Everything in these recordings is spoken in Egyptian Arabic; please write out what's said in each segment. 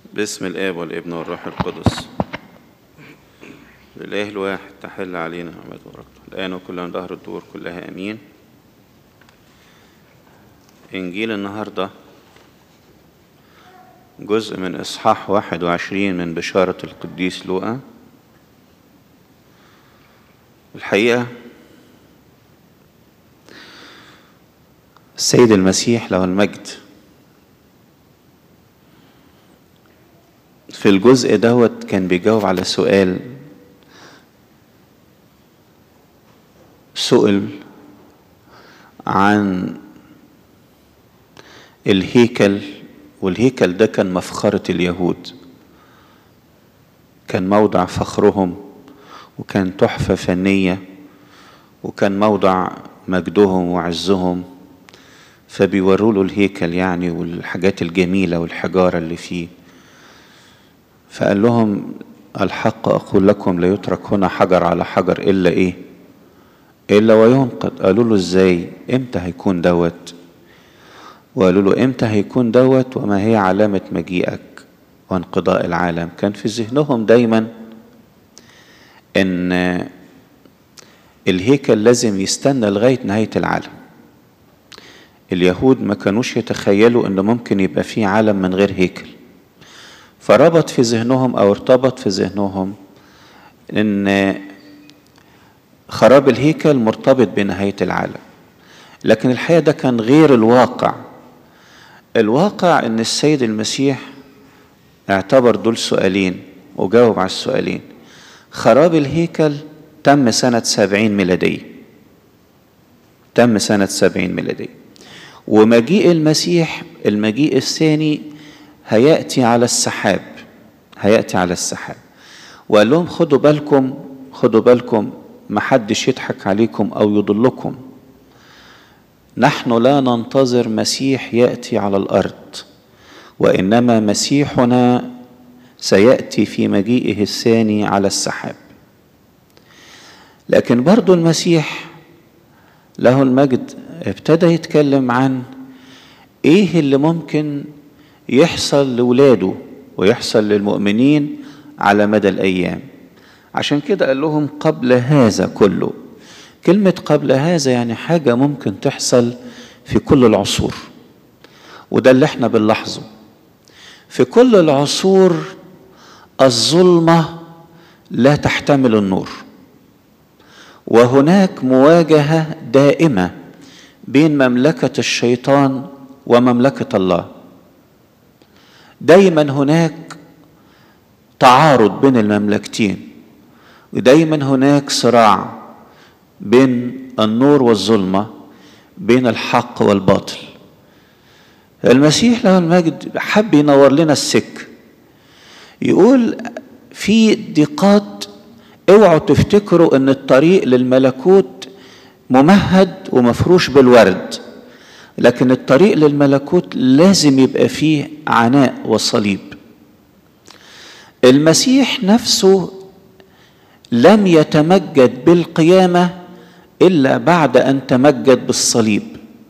باسم الآب والابن والروح القدس الإله الواحد تحل علينا نعمته ورحمته الآن وكل ظهر الدور كلها أمين إنجيل النهاردة جزء من إصحاح واحد وعشرين من بشارة القديس لوقا الحقيقة السيد المسيح له المجد في الجزء دوت كان بيجاوب على سؤال سئل عن الهيكل والهيكل ده كان مفخرة اليهود كان موضع فخرهم وكان تحفة فنية وكان موضع مجدهم وعزهم فبيوروا له الهيكل يعني والحاجات الجميلة والحجارة اللي فيه فقال لهم الحق أقول لكم لا يترك هنا حجر على حجر إلا إيه إلا وينقض قالوا له إزاي إمتى هيكون دوت وقالوا له إمتى هيكون دوت وما هي علامة مجيئك وانقضاء العالم كان في ذهنهم دايما إن الهيكل لازم يستنى لغاية نهاية العالم اليهود ما كانوش يتخيلوا إن ممكن يبقى في عالم من غير هيكل فربط في ذهنهم او ارتبط في ذهنهم ان خراب الهيكل مرتبط بنهايه العالم لكن الحقيقه ده كان غير الواقع الواقع ان السيد المسيح اعتبر دول سؤالين وجاوب على السؤالين خراب الهيكل تم سنة سبعين ميلادية تم سنة سبعين ميلادية ومجيء المسيح المجيء الثاني هيأتي على السحاب هيأتي على السحاب وقال لهم خدوا بالكم خدوا بالكم محدش يضحك عليكم أو يضلكم نحن لا ننتظر مسيح يأتي على الأرض وإنما مسيحنا سيأتي في مجيئه الثاني على السحاب لكن برضو المسيح له المجد ابتدى يتكلم عن ايه اللي ممكن يحصل لولاده ويحصل للمؤمنين على مدى الايام عشان كده قال لهم قبل هذا كله كلمه قبل هذا يعني حاجه ممكن تحصل في كل العصور وده اللي احنا بنلاحظه في كل العصور الظلمه لا تحتمل النور وهناك مواجهه دائمه بين مملكه الشيطان ومملكه الله دايما هناك تعارض بين المملكتين ودايما هناك صراع بين النور والظلمة بين الحق والباطل المسيح له المجد حب ينور لنا السك يقول في ضيقات اوعوا تفتكروا ان الطريق للملكوت ممهد ومفروش بالورد لكن الطريق للملكوت لازم يبقى فيه عناء وصليب المسيح نفسه لم يتمجد بالقيامه الا بعد ان تمجد بالصليب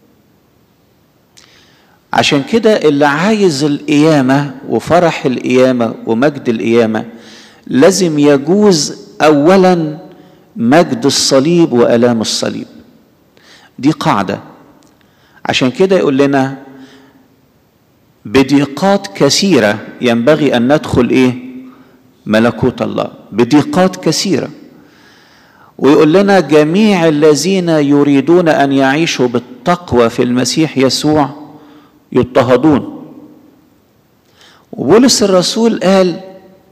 عشان كده اللي عايز القيامه وفرح القيامه ومجد القيامه لازم يجوز اولا مجد الصليب والام الصليب دي قاعده عشان كده يقول لنا بضيقات كثيرة ينبغي أن ندخل إيه؟ ملكوت الله بضيقات كثيرة ويقول لنا جميع الذين يريدون أن يعيشوا بالتقوى في المسيح يسوع يضطهدون وبولس الرسول قال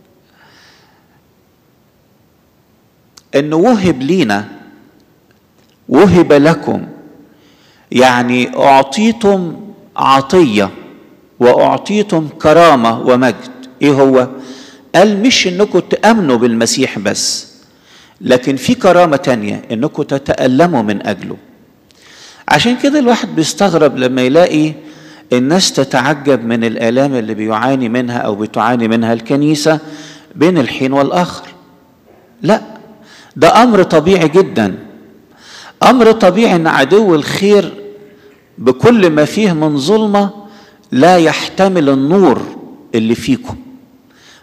أنه وهب لينا وهب لكم يعني اعطيتم عطيه واعطيتم كرامه ومجد ايه هو قال مش انكم تامنوا بالمسيح بس لكن في كرامه تانية انكم تتالموا من اجله عشان كده الواحد بيستغرب لما يلاقي الناس تتعجب من الالام اللي بيعاني منها او بتعاني منها الكنيسه بين الحين والاخر لا ده امر طبيعي جدا امر طبيعي ان عدو الخير بكل ما فيه من ظلمه لا يحتمل النور اللي فيكم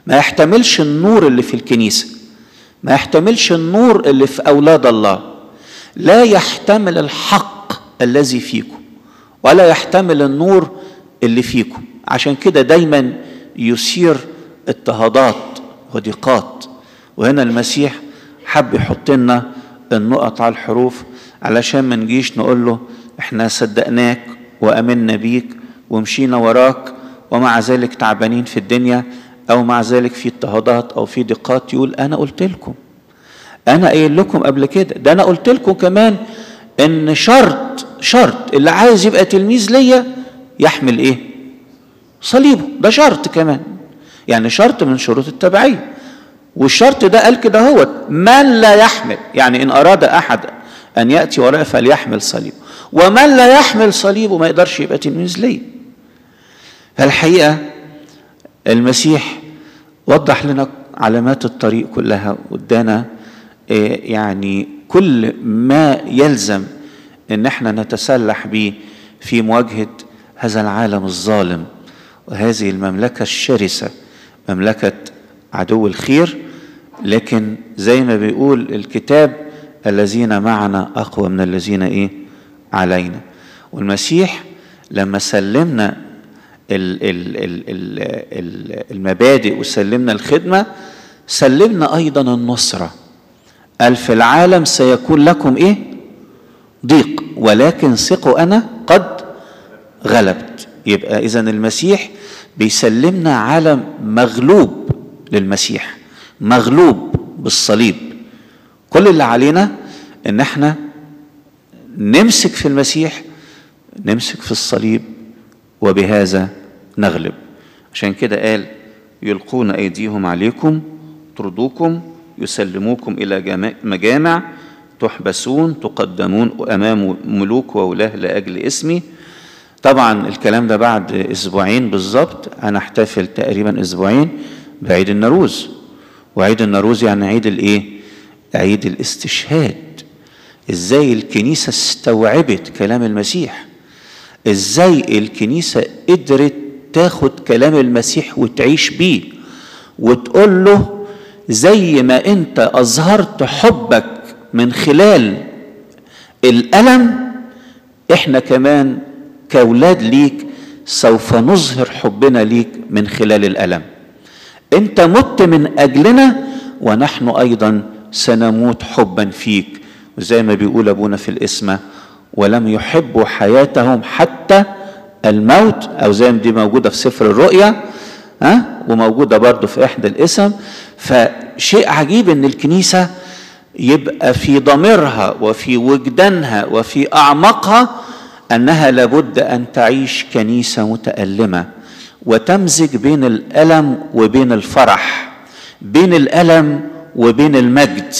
ما يحتملش النور اللي في الكنيسة ما يحتملش النور اللي في أولاد الله لا يحتمل الحق الذي فيكم ولا يحتمل النور اللي فيكم عشان كده دايما يثير اضطهادات وضيقات وهنا المسيح حب يحط لنا النقط على الحروف علشان ما نجيش نقول له احنا صدقناك وامنا بيك ومشينا وراك ومع ذلك تعبانين في الدنيا او مع ذلك في اضطهادات او في ضيقات يقول انا قلت لكم انا قايل لكم قبل كده ده انا قلت لكم كمان ان شرط شرط اللي عايز يبقى تلميذ ليا يحمل ايه صليبه ده شرط كمان يعني شرط من شروط التبعيه والشرط ده قال كده هو من لا يحمل يعني ان اراد احد ان ياتي وراء فليحمل صليبه ومن لا يحمل صليبه ما يقدرش يبقى تلميذ ليا فالحقيقه المسيح وضح لنا علامات الطريق كلها وادانا يعني كل ما يلزم ان احنا نتسلح به في مواجهه هذا العالم الظالم وهذه المملكه الشرسه مملكه عدو الخير لكن زي ما بيقول الكتاب الذين معنا اقوى من الذين ايه علينا والمسيح لما سلمنا ال ال ال ال المبادئ وسلمنا الخدمه سلمنا ايضا النصره قال في العالم سيكون لكم ايه ضيق ولكن ثقوا انا قد غلبت يبقى اذا المسيح بيسلمنا عالم مغلوب للمسيح مغلوب بالصليب كل اللي علينا ان احنا نمسك في المسيح نمسك في الصليب وبهذا نغلب عشان كده قال يلقون ايديهم عليكم طردوكم يسلموكم الى مجامع تحبسون تقدمون امام ملوك وولاه لاجل اسمي طبعا الكلام ده بعد اسبوعين بالظبط هنحتفل تقريبا اسبوعين بعيد النوروز وعيد النوروز يعني عيد الايه عيد الاستشهاد ازاي الكنيسه استوعبت كلام المسيح ازاي الكنيسه قدرت تاخد كلام المسيح وتعيش بيه وتقول له زي ما انت اظهرت حبك من خلال الالم احنا كمان كاولاد ليك سوف نظهر حبنا ليك من خلال الالم انت مت من اجلنا ونحن ايضا سنموت حبا فيك وزي ما بيقول ابونا في الاسمه ولم يحبوا حياتهم حتى الموت او زي ما دي موجوده في سفر الرؤيا ها وموجوده برضه في احدى الاسم فشيء عجيب ان الكنيسه يبقى في ضميرها وفي وجدانها وفي اعماقها انها لابد ان تعيش كنيسه متالمه وتمزج بين الالم وبين الفرح بين الالم وبين المجد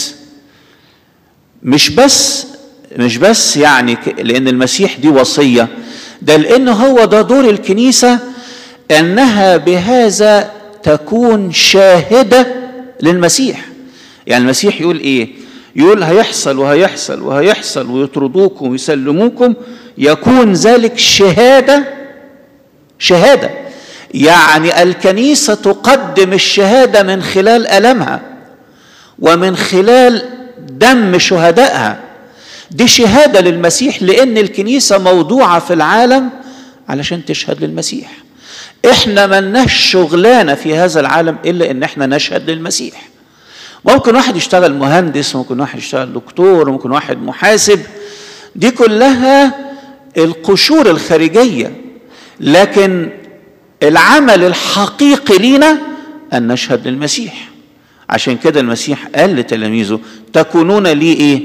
مش بس مش بس يعني لان المسيح دي وصيه ده لان هو ده دور الكنيسه انها بهذا تكون شاهده للمسيح يعني المسيح يقول ايه يقول هيحصل وهيحصل وهيحصل ويطردوكم ويسلموكم يكون ذلك شهاده شهاده يعني الكنيسه تقدم الشهاده من خلال المها ومن خلال دم شهدائها دي شهاده للمسيح لان الكنيسه موضوعه في العالم علشان تشهد للمسيح احنا ملناش شغلانه في هذا العالم الا ان احنا نشهد للمسيح ممكن واحد يشتغل مهندس ممكن واحد يشتغل دكتور ممكن واحد محاسب دي كلها القشور الخارجيه لكن العمل الحقيقي لينا ان نشهد للمسيح عشان كده المسيح قال لتلاميذه تكونون لي ايه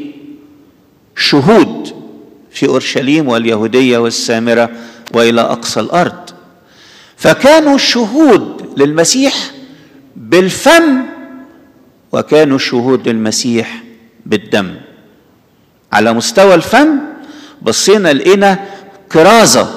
شهود في اورشليم واليهوديه والسامره والى اقصى الارض فكانوا شهود للمسيح بالفم وكانوا شهود للمسيح بالدم على مستوى الفم بصينا لقينا كرازه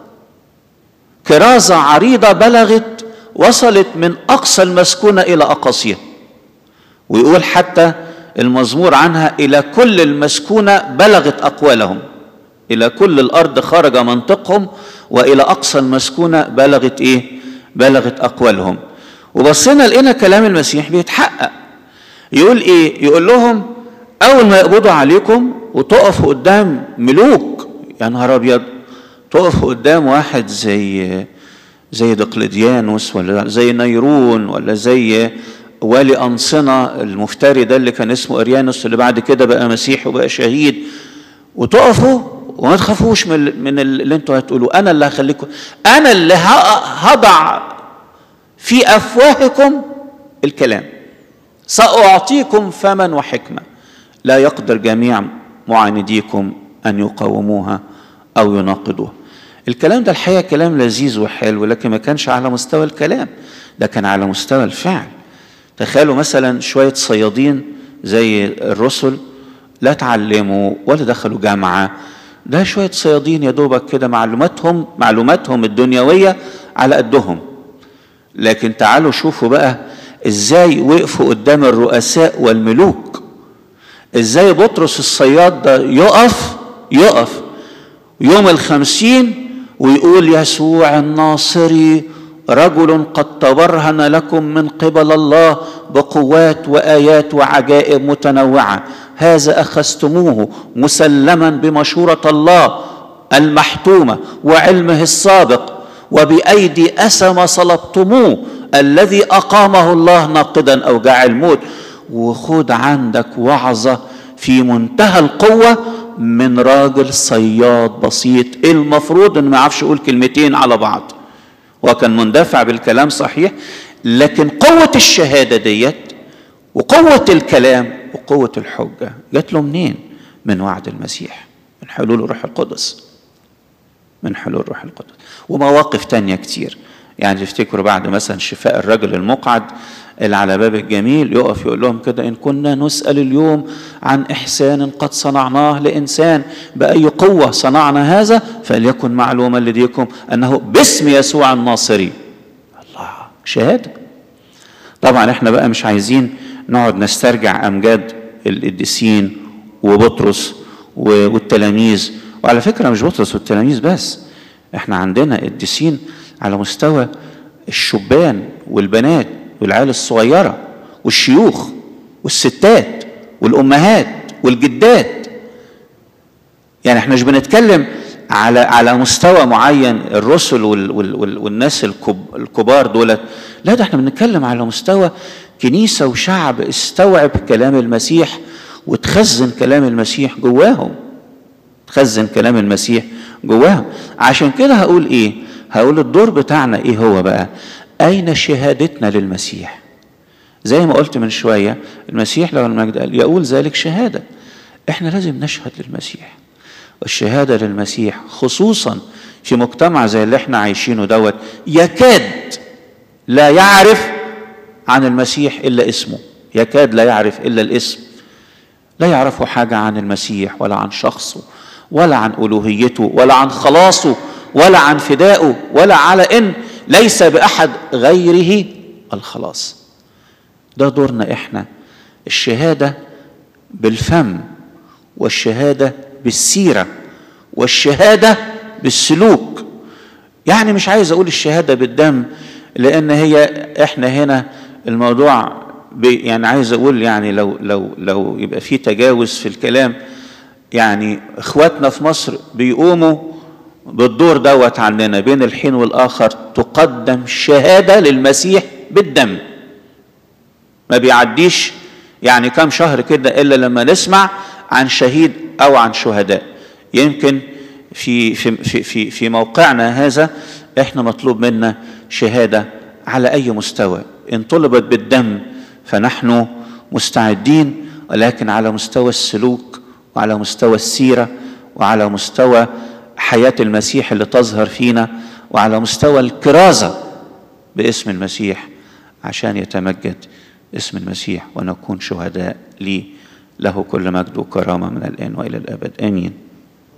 كرازه عريضه بلغت وصلت من اقصى المسكونه الى اقاصيها ويقول حتى المزمور عنها الى كل المسكونه بلغت اقوالهم الى كل الارض خرج منطقهم والى اقصى المسكونه بلغت ايه بلغت اقوالهم وبصينا لقينا كلام المسيح بيتحقق يقول ايه يقول لهم اول ما يقبضوا عليكم وتقفوا قدام ملوك يا نهار ابيض تقفوا قدام واحد زي زي دقلديانوس ولا زي نيرون ولا زي والي أنصنة المفتري ده اللي كان اسمه أريانوس اللي بعد كده بقى مسيح وبقى شهيد وتقفوا وما تخافوش من من اللي انتوا هتقولوا انا اللي هخليكم انا اللي هضع في افواهكم الكلام ساعطيكم فما وحكمه لا يقدر جميع معانديكم ان يقاوموها او يناقضوها الكلام ده الحقيقه كلام لذيذ وحلو لكن ما كانش على مستوى الكلام ده كان على مستوى الفعل تخيلوا مثلا شويه صيادين زي الرسل لا تعلموا ولا دخلوا جامعه ده شويه صيادين يا دوبك كده معلوماتهم معلوماتهم الدنيويه على قدهم لكن تعالوا شوفوا بقى ازاي وقفوا قدام الرؤساء والملوك ازاي بطرس الصياد ده يقف يقف يوم الخمسين ويقول يسوع الناصري رجل قد تبرهن لكم من قبل الله بقوات وايات وعجائب متنوعه هذا اخذتموه مسلما بمشوره الله المحتومه وعلمه السابق وبايدي اسم صلبتموه الذي اقامه الله ناقدا اوجاع الموت وخد عندك وعظه في منتهى القوه من راجل صياد بسيط المفروض انه ما يعرفش يقول كلمتين على بعض هو كان مندفع بالكلام صحيح لكن قوة الشهادة ديت وقوة الكلام وقوة الحجة جات له منين؟ من وعد المسيح من حلول الروح القدس من حلول الروح القدس ومواقف تانية كتير يعني تفتكروا بعد مثلا شفاء الرجل المقعد اللي على باب الجميل يقف يقول لهم كده إن كنا نسأل اليوم عن إحسان قد صنعناه لإنسان بأي قوة صنعنا هذا فليكن معلوما لديكم أنه باسم يسوع الناصري الله شهادة طبعا احنا بقى مش عايزين نقعد نسترجع أمجاد القديسين وبطرس والتلاميذ وعلى فكرة مش بطرس والتلاميذ بس احنا عندنا قديسين على مستوى الشبان والبنات والعيال الصغيرة والشيوخ والستات والأمهات والجدات يعني احنا مش بنتكلم على على مستوى معين الرسل وال وال وال والناس الكب الكبار دولت لا ده احنا بنتكلم على مستوى كنيسة وشعب استوعب كلام المسيح وتخزن كلام المسيح جواهم تخزن كلام المسيح جواهم عشان كده هقول ايه هقول الدور بتاعنا ايه هو بقى أين شهادتنا للمسيح زي ما قلت من شوية المسيح لو المجد قال يقول ذلك شهادة احنا لازم نشهد للمسيح والشهادة للمسيح خصوصا في مجتمع زي اللي احنا عايشينه دوت يكاد لا يعرف عن المسيح إلا اسمه يكاد لا يعرف إلا الاسم لا يعرفوا حاجة عن المسيح ولا عن شخصه ولا عن ألوهيته ولا عن خلاصه ولا عن فدائه ولا على إن ليس باحد غيره الخلاص ده دورنا احنا الشهاده بالفم والشهاده بالسيره والشهاده بالسلوك يعني مش عايز اقول الشهاده بالدم لان هي احنا هنا الموضوع يعني عايز اقول يعني لو لو لو يبقى في تجاوز في الكلام يعني اخواتنا في مصر بيقوموا بالدور دوت عننا بين الحين والاخر تقدم شهاده للمسيح بالدم ما بيعديش يعني كم شهر كده الا لما نسمع عن شهيد او عن شهداء يمكن في في في في, في موقعنا هذا احنا مطلوب منا شهاده على اي مستوى ان طلبت بالدم فنحن مستعدين ولكن على مستوى السلوك وعلى مستوى السيره وعلى مستوى حياة المسيح اللي تظهر فينا وعلى مستوى الكرازة باسم المسيح عشان يتمجد اسم المسيح ونكون شهداء ليه له كل مجد وكرامة من الآن وإلى الأبد آمين